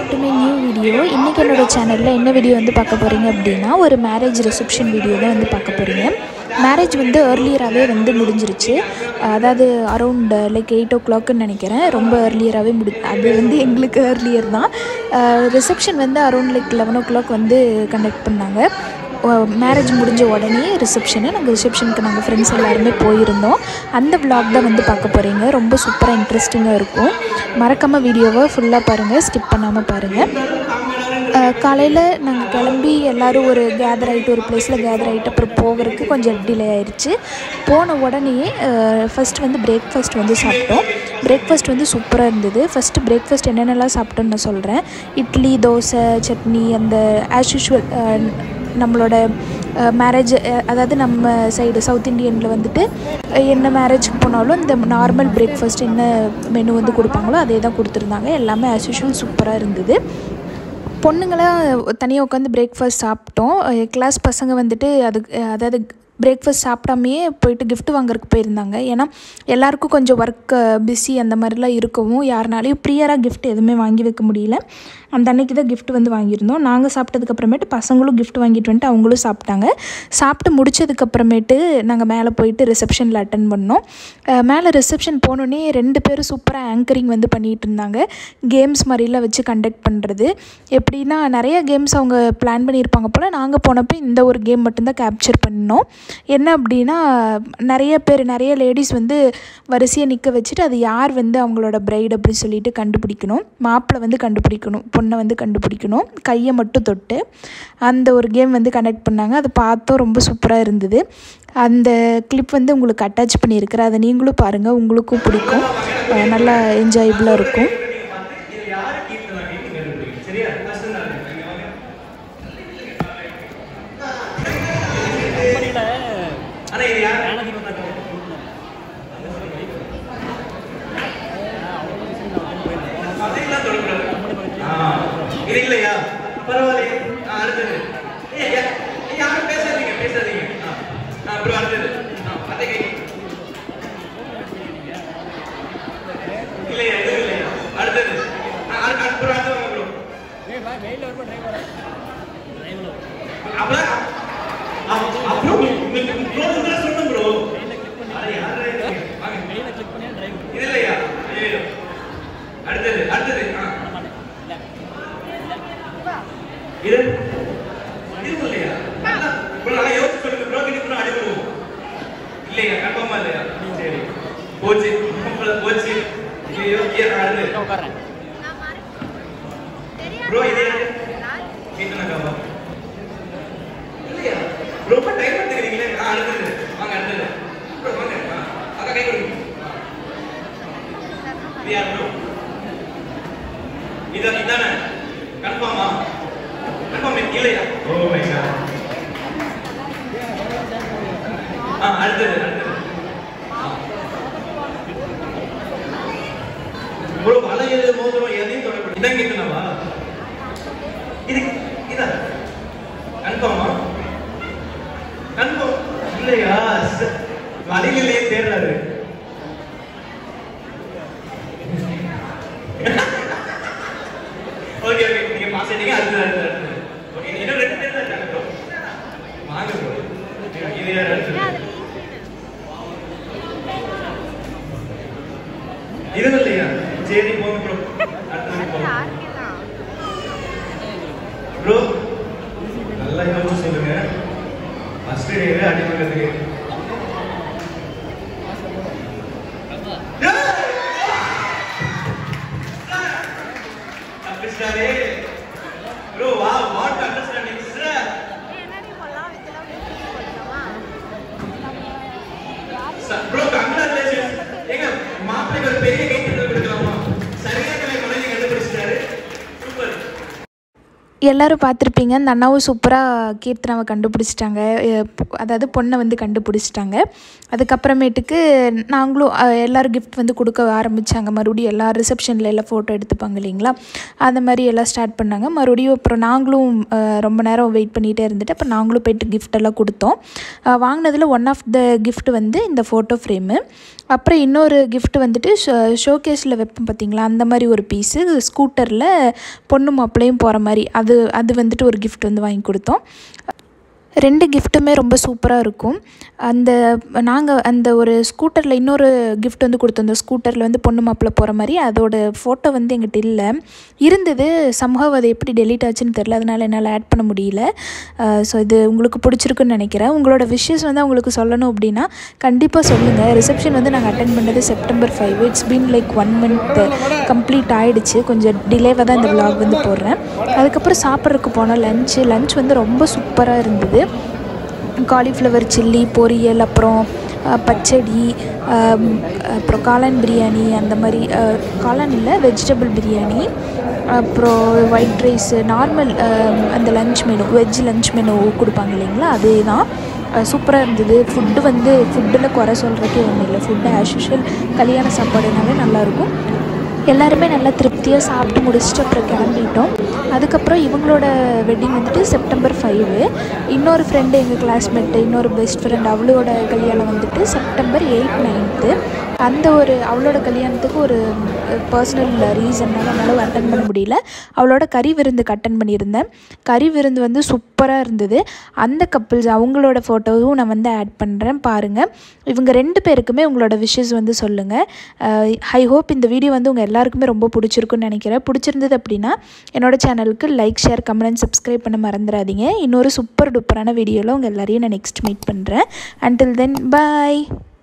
Back to my new video இன்றைக்கி என்னோடய சேனலில் என்ன வீடியோ வந்து பார்க்க போகிறீங்க அப்படின்னா ஒரு மேரேஜ் ரிசப்ஷன் வீடியோ தான் வந்து பார்க்க போகிறீங்க மேரேஜ் வந்து ஏர்லியராகவே வந்து முடிஞ்சிருச்சு அதாவது அரௌண்ட் லைக் எயிட் ஓ கிளாக்குன்னு நினைக்கிறேன் ரொம்ப ஏர்லியராகவே முடி அது வந்து எங்களுக்கு ஏர்லியர் தான் ரிசப்ஷன் வந்து around like eleven o'clock வந்து கண்டக்ட் பண்ணாங்க மேரேஜ் முடிஞ்ச உடனே ரிசப்ஷனு நாங்கள் ரிசப்ஷனுக்கு நாங்கள் ஃப்ரெண்ட்ஸ் எல்லாருமே போயிருந்தோம் அந்த vlog தான் வந்து பார்க்க போகிறீங்க ரொம்ப சூப்பராக இன்ட்ரெஸ்டிங்காக இருக்கும் மறக்காமல் வீடியோவை ஃபுல்லாக பாருங்கள் ஸ்கிப் பண்ணாமல் பாருங்கள் காலையில் நாங்கள் கிளம்பி எல்லோரும் ஒரு கேதர் ஆகிட்டு ஒரு பிளேஸில் கேதர் ஆகிட்டு அப்புறம் போகிறதுக்கு கொஞ்சம் டிலே ஆயிடுச்சு போன உடனே ஃபஸ்ட் வந்து பிரேக்ஃபாஸ்ட் வந்து சாப்பிட்டோம் பிரேக்ஃபாஸ்ட் வந்து சூப்பராக இருந்தது ஃபஸ்ட்டு பிரேக்ஃபாஸ்ட் என்னென்னலாம் சாப்பிட்டோன்னு நான் சொல்கிறேன் இட்லி தோசை சட்னி அந்த ஆஸ் யூஷுவல் நம்மளோட மேரேஜ் அதாவது நம்ம சைடு சவுத் இண்டியனில் வந்துட்டு அஹ், என்ன மேரேஜ்க்கு போனாலும் இந்த நார்மல் பிரேக்ஃபாஸ்ட் என்ன மெனு வந்து கொடுப்பாங்களோ அதே தான் கொடுத்துருந்தாங்க எல்லாமே ஆஸ் யூஷுவல் சூப்பராக இருந்தது பொண்ணுங்களாம் தனியாக உட்காந்து பிரேக்ஃபாஸ்ட் சாப்பிட்டோம் கிளாஸ் பசங்க வந்துட்டு அதுக்கு அதாவது பிரேக்ஃபாஸ்ட் சாப்பிடாமையே போயிட்டு gift வாங்குறதுக்கு போயிருந்தாங்க ஏன்னா எல்லாருக்கும் கொஞ்சம் ஒர்க் பிஸி அந்த மாதிரிலாம் இருக்கவும் யாருனாலையும் ப்ரியராக gift எதுவுமே வாங்கி வைக்க முடியல அந்த அன்னைக்கு தான் gift வந்து வாங்கியிருந்தோம் நாங்கள் சாப்பிட்டதுக்கப்புறமேட்டு பசங்களும் gift வாங்கிட்டு வந்துட்டு அவங்களும் சாப்பிட்டாங்க சாப்பிட்டு முடிச்சதுக்கப்புறமேட்டு நாங்கள் மேலே போயிட்டு ரிசப்ஷனில் அட்டன் பண்ணோம் அஹ் மேலே ரிசப்ஷன் போனோடனே ரெண்டு பேரும் சூப்பராக ஆங்கரிங் வந்து பண்ணிகிட்டு இருந்தாங்க கேம்ஸ் மாதிரிலாம் வச்சு கண்டக்ட் பண்ணுறது எப்படின்னா நிறைய கேம்ஸ் அவங்க பிளான் பண்ணியிருப்பாங்க போல் நாங்கள் போனப்போ இந்த ஒரு கேம் மட்டும்தான் கேப்சர் பண்ணோம் என்ன அப்படின்னா நிறைய பேர் நிறைய லேடிஸ் வந்து வரிசையை நிற்க வச்சுட்டு அது யார் வந்து அவங்களோட பிரைட் அப்படின்னு சொல்லிட்டு கண்டுபிடிக்கணும் மாப்பிள்ளை வந்து கண்டுபிடிக்கணும் பொண்ணை வந்து கண்டுபிடிக்கணும் கையை மட்டும் தொட்டு அந்த ஒரு கேம் வந்து கண்டக்ட் பண்ணாங்க அது பார்த்தோம் ரொம்ப சூப்பராக இருந்தது அந்த கிளிப் வந்து உங்களுக்கு அட்டாச் பண்ணியிருக்கிறேன் அதை நீங்களும் பாருங்கள் உங்களுக்கும் பிடிக்கும் அஹ் நல்லா என்ஜாயபுளாக இருக்கும் இல்லையா பரவாயில்லையே ஆ, அடுத்தது ஏய், ஏய், ஏய், யாரும் பேசாதீங்க பேசாதீங்க ஆ, ஆ, அப்புறம் அடுத்தது ஆ, அதே கை இல்லையா எதுவும் இல்லையா அடுத்தது ஆ, அடுத்து- அப்புறம் அடுத்து வாங்க bro. அப்புறம் ஆ, அப்புறம் உங்களுக்கு bro இதெல்லாம் சொல்லணும் bro. அட, யாரு இது? வாங்க. இது இல்லையா ஐயோ. அடுத்தது அடுத்தது ஆ இது இது இல்லையா நல்லா bro, நல்லா யோசிச்சு சொல்லுங்க ப்ரோ கிட்ட கூட அடிபடுவோம் இல்லையா கன்ஃபார்மா இல்லையா சரி போச்சு நம்மள போச்சு ஐயோ ஏ அடுத்து ப்ரோ இது யாரு கீர்த்தனாக்காவா இல்லையா ரொம்ப டைம் எடுத்துக்கிறீங்களே ஆ அடுத்தது வாங்க அடுத்தது ப்ரோ வாங்க ஆ, அக்கா கை கொடுங்க இது யார் ப்ரோ இதான் இதானே கன்ஃபார்மா கன்ஃபார்ம் இல்லையா ஓ மை காட் ஆ அடுத்தது அடுத்தது ப்ரோ வளையல் மோதிரம் எதையும் தொடக்கூடாது இதான் கேட்கணுமா இது இதா கன்ஃபார்மா கன்ஃபார்ம் இல்லையா ச- வளையலையே தேடுறாரு ஓகே ஓகே நீங்க பாஸ் ஆயிட்டீங்க அடுத்து அடுத்து அடுத்து ஓகே இன்னும் ரெண்டு பேர் தான் இருக்காங்க ப்ரோ வாங்க ப்ரோ இது யார் அடுத்து இது இல்லையா சரி போங்க ப்ரோ அடுத்து போங்க ப்ரோ நல்லா யோசிச்சு சொல்லுங்க ஃபர்ஸ்ட் டேவே அடி வாங்கிறதுக்கு தப்பிச்சிட்டாரே ப்ரோ வா what understanding sir bro congratulations ஏங்க மாப்பிள்ளைக்கு ஒரு பெரிய கைத்தட்டல் கொடுக்கலாமா சரியான குழந்தை கண்டுபிடிச்சிட்டாரு சூப்பர் எல்லாரும் பார்த்துருப்பீங்க அந்த அண்ணாவும் சூப்பராக கீர்த்தனாவை கண்டுபிடிச்சிட்டாங்க அஹ் பொ- அதாவது பொண்ணை வந்து கண்டுபிடிச்சிட்டாங்க அதுக்கப்புறமேட்டுக்கு நாங்களும் அஹ், எல்லாரும் கிஃப்ட் வந்து கொடுக்க ஆரம்பித்தாங்க மறுபடியும் எல்லா ரிசப்ஷனில் எல்லாம் ஃபோட்டோ எடுத்துப்பாங்க இல்லைங்களா அந்த மாதிரி எல்லாம் ஸ்டார்ட் பண்ணாங்க மறுபடியும் அப்புறம் நாங்களும் அஹ், ரொம்ப நேரம் வெயிட் பண்ணிகிட்டே இருந்துட்டு அப்புறம் நாங்களும் போயிட்டு gift எல்லாம் கொடுத்தோம் அஹ், வாங்கினதில் ஒன் ஆஃப் த gift வந்து இந்த ஃபோட்டோ ஃப்ரேமு அப்புறம் இன்னொரு gift வந்துட்டு ஷோ ஷோகேஸில் வைப்போம் பார்த்தீங்களா அந்த மாதிரி ஒரு பீஸு ஸ்கூட்டரில் பொண்ணு மாப்பிள்ளையும் போகிற மாதிரி அது அது வந்துட்டு ஒரு gift வந்து வாங்கி கொடுத்தோம் ரெண்டு கிஃப்ட்டுமே ரொம்ப சூப்பராக இருக்கும் அந்த நாங்கள் அந்த ஒரு ஸ்கூட்டரில் இன்னொரு gift வந்து கொடுத்தோம் அந்த ஸ்கூட்டரில் வந்து பொண்ணு மாப்பிள்ளை போகிற மாதிரி அதோட ஃபோட்டோ வந்து எங்கிட்ட இல்லை இருந்தது சம்ஹவ் அது எப்படி டெலீட் ஆச்சுன்னு தெரில அதனால் என்னால் ஆட் பண்ண முடியல ஸோ இது உங்களுக்கு பிடிச்சிருக்குன்னு நினைக்கிறேன் உங்களோட விஷஸ் வந்து அவங்களுக்கு சொல்லணும் அப்படின்னா கண்டிப்பாக சொல்லுங்கள் ரிசப்ஷன் வந்து நாங்கள் அட்டன் பண்ணது September five it's been like one month complete ஆகிடுச்சு கொஞ்சம் டிலேவாக தான் இந்த vlog வந்து போடுறேன் அதுக்கப்புறம் சாப்பிட்றதுக்கு போனோம் லஞ்சு லஞ்ச் வந்து ரொம்ப சூப்பராக இருந்தது காலிஃப்ளவர் சில்லி பொரியல் அப்புறம் அஹ், பச்சடி ஆம், அப்புறம் காளான் பிரியாணி அந்த மாதிரி அஹ், காளான் இல்லை வெஜிடபிள் பிரியாணி அப்புறம் ஒயிட் ரைஸு நார்மல் அந்த lunch menu veg lunch menu கொடுப்பாங்க இல்லைங்களா அதே தான் சூப்பராக இருந்தது ஃபுட்டு வந்து ஃபுட்டில் குறை சொல்கிறதுக்கே ஒன்றும் இல்லை ஃபுட்டு ஆஸ் யூஷுவல் கல்யாண சாப்பாடுனாலே நல்லாயிருக்கும் எல்லாருமே நல்லா திருப்தியாக சாப்பிட்டு முடிச்சுட்டு அப்புறம் கிளம்பிட்டோம் அதுக்கப்புறம் இவங்களோட வெட்டிங் வந்துட்டு செப்டம்பர் ஃபைவு இன்னொரு ஃப்ரெண்டு எங்கள் கிளாஸ்மேட்டு இன்னொரு பெஸ்ட் ஃப்ரெண்ட் அவளோட கல்யாணம் வந்துட்டு செப்டம்பர் எயிட் நைன்த்து அந்த ஒரு அவளோட கல்யாணத்துக்கு ஒரு பர்சனல் ரீசன்னால என்னால் அட்டன் பண்ண முடியல அவளோட கறி விருந்துக்கு அட்டன் பண்ணியிருந்தேன் கறி விருந்து வந்து சூப்பராக இருந்தது அந்த கப்பிள்ஸ் அவங்களோட ஃபோட்டோவும் நான் வந்து ஆட் பண்ணுறேன் பாருங்கள் இவங்க ரெண்டு பேருக்குமே உங்களோட விஷஸ் வந்து சொல்லுங்கள் ஐ ஹோப் இந்த வீடியோ வந்து உங்கள் எல்லாருக்குமே ரொம்ப பிடிச்சிருக்குன்னு நினைக்கிறேன் பிடிச்சிருந்தது அப்படின்னா என்னோட சேனலுக்கு லைக் ஷேர் கமெண்ட் சப்ஸ்கிரைப் பண்ண மறந்துடாதீங்க இன்னொரு சூப்பர் டூப்பரான வீடியோவில் உங்கள் எல்லாரையும் நான் நெக்ஸ்ட் மீட் பண்ணுறேன் அன்டில் தென் பாய்